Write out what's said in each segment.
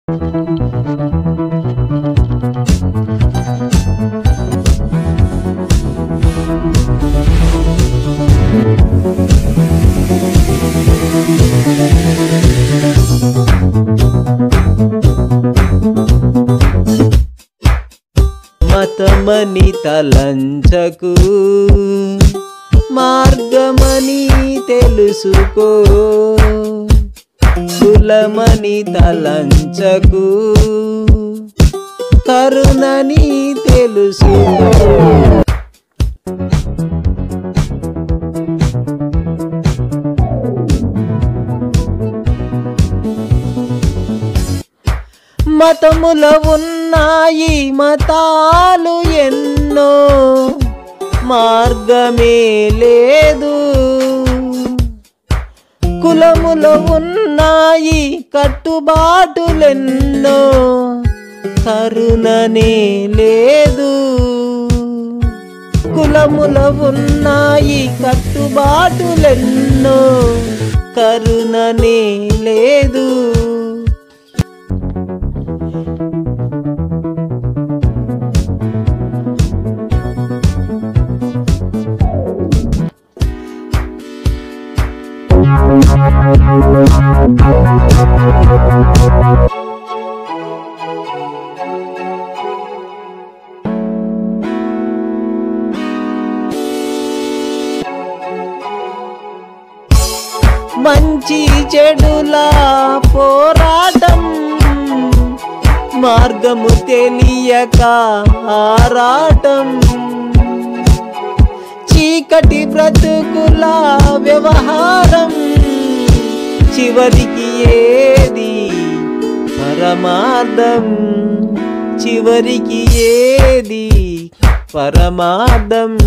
మతమని తలంచకు మార్గమని తెలుసుకో కులమని తలంచకు కరుణని తెలుసుకో మతముల ఉన్నాయి మతాలు ఎన్నో మార్గమే లేదు కులముల ఉన్నాయి కట్టుబాటులెన్నో కరుణనే లేదు కులముల ఉన్నాయి కట్టుబాటులెన్నో కరుణనే లేదు మంచి చెడుల పోరాటం మార్గము తెలియక ఆరాటం చీకటి బ్రతుకుల వ్యవహారం చివరికి ఏది పరమార్థం చివరికి ఏది పరమార్థం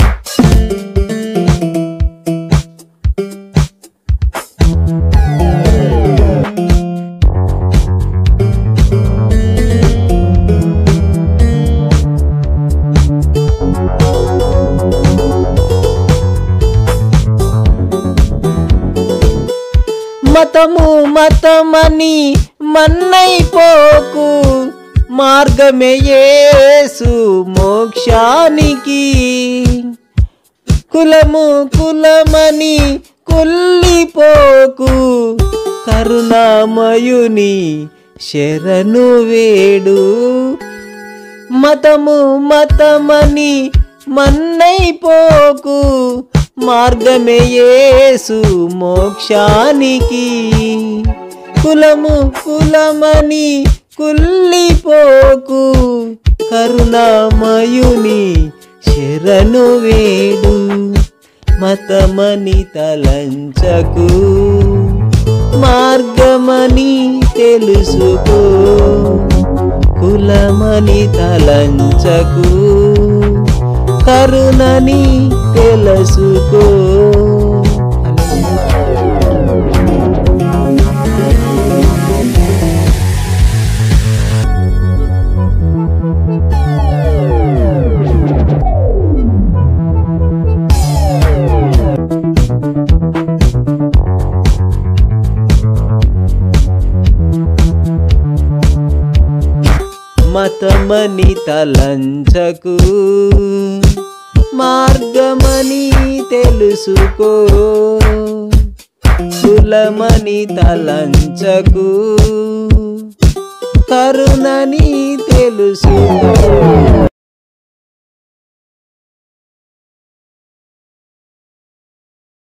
మతము మతమని మన్నైపోకు మార్గమే యేసు మోక్షానికి కులము కులమని కుల్లిపోకు కరుణామయుని శరణు వేడు మతము మతమని మన్నైపోకు మార్గమే యేసు మోక్షానికి కులము కులమని కుల్లిపోకు కరుణామయుని శరణు వేడు మతమని తలంచకు మార్గమని తెలుసుకో కులమని తలంచకు కరుణని తెలుసుకో మతమని తలంచకు మార్గమని తెలుసుకో కులమని తలంచకు కరుణని తెలుసుకో